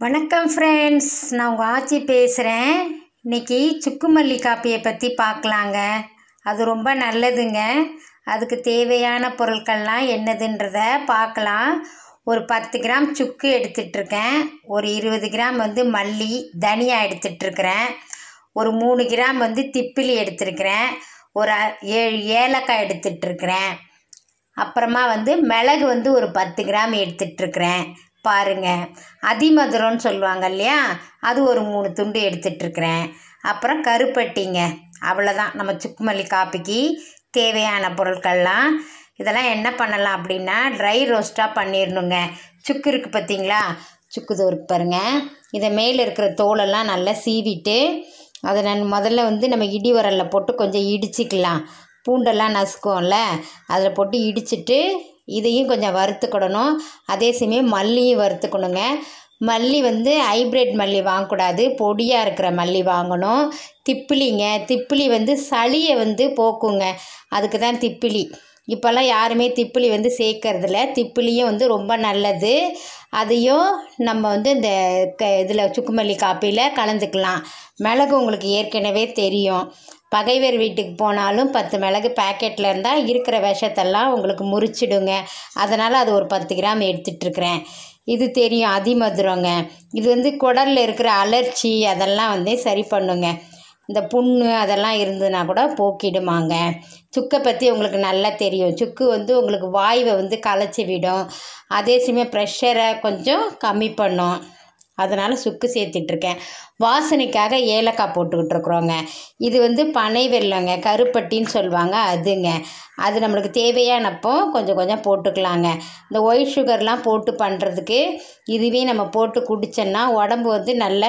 வணக்கம் ஃப்ரெண்ட்ஸ் நான் உங்கள் ஆச்சி பேசுகிறேன் இன்னைக்கு சுக்குமல்லி காப்பியை பற்றி பார்க்கலாங்க அது ரொம்ப நல்லதுங்க அதுக்கு தேவையான பொருட்கள்லாம் என்னதுன்றத பார்க்கலாம் ஒரு பத்து கிராம் சுக்கு எடுத்துட்ருக்கேன் ஒரு இருபது கிராம் வந்து மல்லி தனியா எடுத்துட்ருக்கிறேன் ஒரு மூணு கிராம் வந்து திப்பிலி எடுத்திருக்கிறேன் ஒரு அ- ஏழு ஏலக்காய் எடுத்துட்ருக்கிறேன் அப்புறமா வந்து மிளகு வந்து ஒரு பத்து கிராம் எடுத்துட்ருக்கிறேன் பாருங்க அதிமதுரம்னு சொல்லுவாங்க இல்லையா அது ஒரு மூணு துண்டு எடுத்துட்ருக்கிறேன் அப்புறம் கருப்பட்டிங்க அவ்வளோதான் நம்ம சுக்குமல்லி காப்பிக்கு தேவையான பொருட்கள்லாம் இதெல்லாம் என்ன பண்ணலாம் அப்படின்னா ட்ரை ரோஸ்ட்டாக பண்ணிடணுங்க சுக்கு இருக்குது பார்த்தீங்களா சுக்கு தோருக்கு பாருங்க இதை மேலே இருக்கிற தோலெல்லாம் நல்லா சீவிட்டு அதை நான் முதல்ல வந்து நம்ம இடி உரலில் போட்டு கொஞ்சம் இடிச்சிக்கலாம் பூண்டெல்லாம் நசுக்குவோம்ல அதில் போட்டு இடிச்சிட்டு இதையும் கொஞ்சம் வறுத்துக்கிடணும் அதே சமயம் மல்லியும் வறுத்துக்கணுங்க மல்லி வந்து ஹைப்ரிட் மல்லி வாங்கக்கூடாது பொடியாக இருக்கிற மல்லி வாங்கணும் திப்பிலிங்க திப்பிலி வந்து சளியை வந்து போக்குங்க அதுக்கு தான் திப்பிலி இப்போல்லாம் யாருமே திப்பிலி வந்து சேர்க்கறதில்ல திப்பிலியும் வந்து ரொம்ப நல்லது அதையும் நம்ம வந்து இந்த க இதில் சுக்குமல்லி காப்பியில் கலந்துக்கலாம் மிளகு உங்களுக்கு ஏற்கனவே தெரியும் பகைவர் வீட்டுக்கு போனாலும் பத்து மிளகு பேக்கெட்டில் இருந்தால் இருக்கிற விஷத்தெல்லாம் உங்களுக்கு முறிச்சிடுங்க அதனால் அது ஒரு பத்து கிராம் எடுத்துட்ருக்கிறேன் இது தெரியும் அதிமதுரங்க இது வந்து குடலில் இருக்கிற அலர்ச்சி அதெல்லாம் வந்து சரி பண்ணுங்க இந்த புண்ணு அதெல்லாம் இருந்ததுன்னா கூட போக்கிடுமாங்க சுக்கை பற்றி உங்களுக்கு நல்லா தெரியும் சுக்கு வந்து உங்களுக்கு வாய்வை வந்து களைச்சி விடும் அதே சமயம் ப்ரெஷரை கொஞ்சம் கம்மி பண்ணும் அதனால் சுக்கு சேர்த்துட்ருக்கேன் வாசனைக்காக ஏலக்காய் போட்டுக்கிட்டு இருக்கிறோங்க இது வந்து பனை வெல்லங்க கருப்பட்டின்னு சொல்லுவாங்க அதுங்க அது நம்மளுக்கு தேவையானப்போ கொஞ்சம் கொஞ்சம் போட்டுக்கலாங்க இந்த ஒயிட் சுகர்லாம் போட்டு பண்ணுறதுக்கு இதுவே நம்ம போட்டு குடித்தோன்னா உடம்பு வந்து நல்ல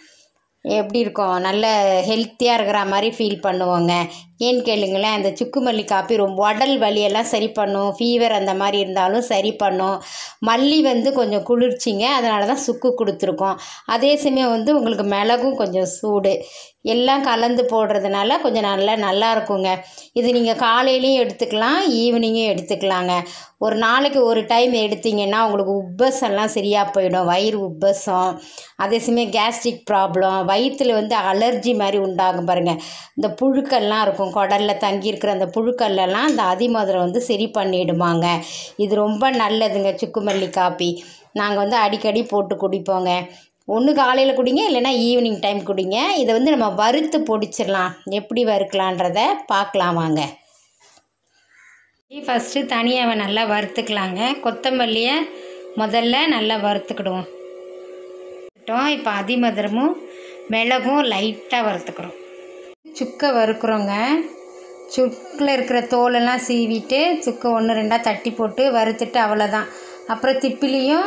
எப்படி இருக்கும் நல்ல ஹெல்த்தியாக இருக்கிற மாதிரி ஃபீல் பண்ணுவோங்க ஏன்னு கேளுங்களேன் அந்த சுக்குமல்லி காப்பி ரொம்ப உடல் வலியெல்லாம் சரி பண்ணும் ஃபீவர் அந்த மாதிரி இருந்தாலும் சரி பண்ணும் மல்லி வந்து கொஞ்சம் குளிர்ச்சிங்க அதனால தான் சுக்கு கொடுத்துருக்கோம் அதே சமயம் வந்து உங்களுக்கு மிளகும் கொஞ்சம் சூடு எல்லாம் கலந்து போடுறதுனால கொஞ்சம் நல்லா நல்லா இருக்குங்க இது நீங்கள் காலையிலையும் எடுத்துக்கலாம் ஈவினிங்கும் எடுத்துக்கலாங்க ஒரு நாளைக்கு ஒரு டைம் எடுத்தீங்கன்னா உங்களுக்கு உப்பசம்லாம் சரியாக போயிடும் வயிறு உப்பசம் அதே சமயம் கேஸ்ட்ரிக் ப்ராப்ளம் வயிற்றில் வந்து அலர்ஜி மாதிரி உண்டாகும் பாருங்கள் இந்த புழுக்கள்லாம் இருக்கும் குடலில் தங்கியிருக்கிற அந்த புழுக்கள்லாம் அந்த அதிமதுரம் வந்து சரி பண்ணிடுமாங்க இது ரொம்ப நல்லதுங்க சுக்குமல்லி காப்பி நாங்கள் வந்து அடிக்கடி போட்டு குடிப்போங்க ஒன்று காலையில் குடிங்க இல்லைன்னா ஈவினிங் டைம் குடிங்க இதை வந்து நம்ம வறுத்து பொடிச்சிடலாம் எப்படி வறுக்கலான்றத பார்க்கலாம் வாங்க ஃபஸ்ட்டு தனியாவை நல்லா வறுத்துக்கலாங்க கொத்தமல்லியை முதல்ல நல்லா வறுத்துக்கிடுவோம் இப்போ அதிமதுரமும் மிளகும் லைட்டாக வறுத்துக்கிறோம் சுக்கை வறுக்கிறோங்க சுக்கில் இருக்கிற தோலெல்லாம் சீவிட்டு சுக்கை ஒன்று ரெண்டாக தட்டி போட்டு வறுத்துட்டு அவ்வளோதான் அப்புறம் திப்பிலியும்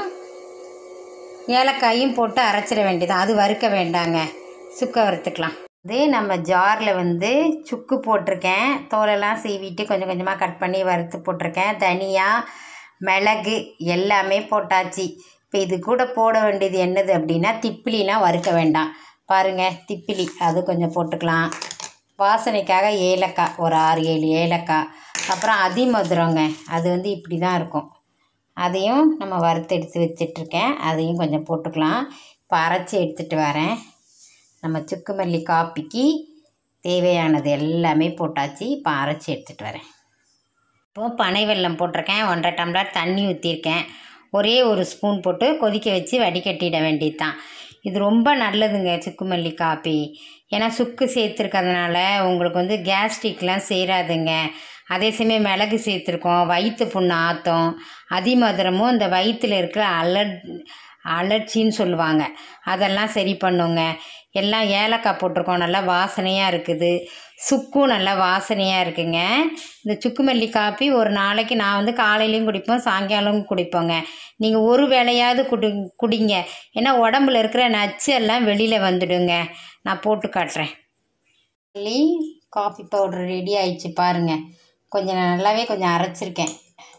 ஏலக்காயும் போட்டு அரைச்சிட வேண்டியதான் அது வறுக்க வேண்டாங்க சுக்கை வறுத்துக்கலாம் இது நம்ம ஜாரில் வந்து சுக்கு போட்டிருக்கேன் தோலெல்லாம் சீவிட்டு கொஞ்சம் கொஞ்சமாக கட் பண்ணி வறுத்து போட்டிருக்கேன் தனியா மிளகு எல்லாமே போட்டாச்சு இப்போ இது கூட போட வேண்டியது என்னது அப்படின்னா திப்பிலிலாம் வறுக்க வேண்டாம் பாருங்கள் திப்பிலி அது கொஞ்சம் போட்டுக்கலாம் வாசனைக்காக ஏலக்காய் ஒரு ஆறு ஏழு ஏலக்காய் அப்புறம் அதிமதுரங்க அது வந்து இப்படி தான் இருக்கும் அதையும் நம்ம வறுத்து எடுத்து வச்சிட்ருக்கேன் அதையும் கொஞ்சம் போட்டுக்கலாம் இப்போ அரைச்சி எடுத்துகிட்டு வரேன் நம்ம சுக்குமல்லி காப்பிக்கு தேவையானது எல்லாமே போட்டாச்சு இப்போ அரைச்சி எடுத்துகிட்டு வரேன் இப்போ பனை வெல்லம் போட்டிருக்கேன் ஒன்றரை டம்ளர் தண்ணி ஊற்றிருக்கேன் ஒரே ஒரு ஸ்பூன் போட்டு கொதிக்க வச்சு வடிகட்டிட வேண்டியது தான் இது ரொம்ப நல்லதுங்க சுக்குமல்லி காப்பி ஏன்னா சுக்கு சேர்த்துருக்கறதுனால உங்களுக்கு வந்து கேஸ்ட்ரிக்லாம் சேராதுங்க அதே சமயம் மிளகு சேர்த்துருக்கோம் வயிற்று புண்ணு ஆற்றும் அதிமதுரமும் இந்த வயிற்றில் இருக்கிற அலர் அலர்ச்சின்னு சொல்லுவாங்க அதெல்லாம் சரி பண்ணுங்க எல்லாம் ஏலக்காய் போட்டிருக்கோம் நல்லா வாசனையாக இருக்குது சுக்கும் நல்லா வாசனையாக இருக்குங்க இந்த சுக்குமல்லி காப்பி ஒரு நாளைக்கு நான் வந்து காலையிலையும் குடிப்போம் சாயங்காலமும் குடிப்போங்க நீங்கள் ஒரு வேளையாவது குடி குடிங்க ஏன்னா உடம்புல இருக்கிற நச்சு எல்லாம் வெளியில் வந்துடுங்க நான் போட்டு காட்டுறேன் சொல்லி காஃபி பவுடர் ரெடி ஆயிடுச்சு பாருங்கள் கொஞ்சம் நல்லாவே கொஞ்சம் அரைச்சிருக்கேன்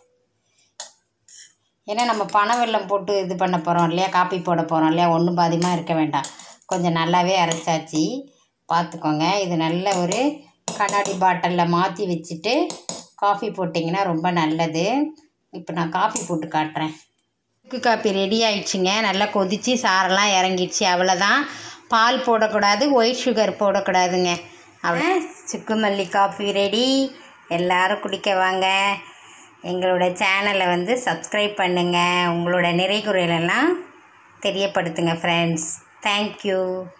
ஏன்னா நம்ம பனை வெல்லம் போட்டு இது பண்ண போகிறோம் இல்லையா காப்பி போட போகிறோம் இல்லையா ஒன்றும் பாதியமாக இருக்க வேண்டாம் கொஞ்சம் நல்லாவே அரைச்சாச்சு பார்த்துக்கோங்க இது நல்ல ஒரு கண்ணாடி பாட்டிலில் மாற்றி வச்சுட்டு காஃபி போட்டிங்கன்னா ரொம்ப நல்லது இப்போ நான் காஃபி போட்டு காட்டுறேன் சுக்கு காப்பி ரெடி ஆயிடுச்சுங்க நல்லா கொதித்து சாரெல்லாம் இறங்கிடுச்சு அவ்வளோதான் பால் போடக்கூடாது ஒயிட் சுகர் போடக்கூடாதுங்க அவ்வளோ சுக்கு மல்லி காஃபி ரெடி எல்லாரும் குடிக்க வாங்க எங்களோட சேனலை வந்து சப்ஸ்கிரைப் பண்ணுங்கள் உங்களோட நிறை குறைகளெல்லாம் தெரியப்படுத்துங்க ஃப்ரெண்ட்ஸ் தேங்க்யூ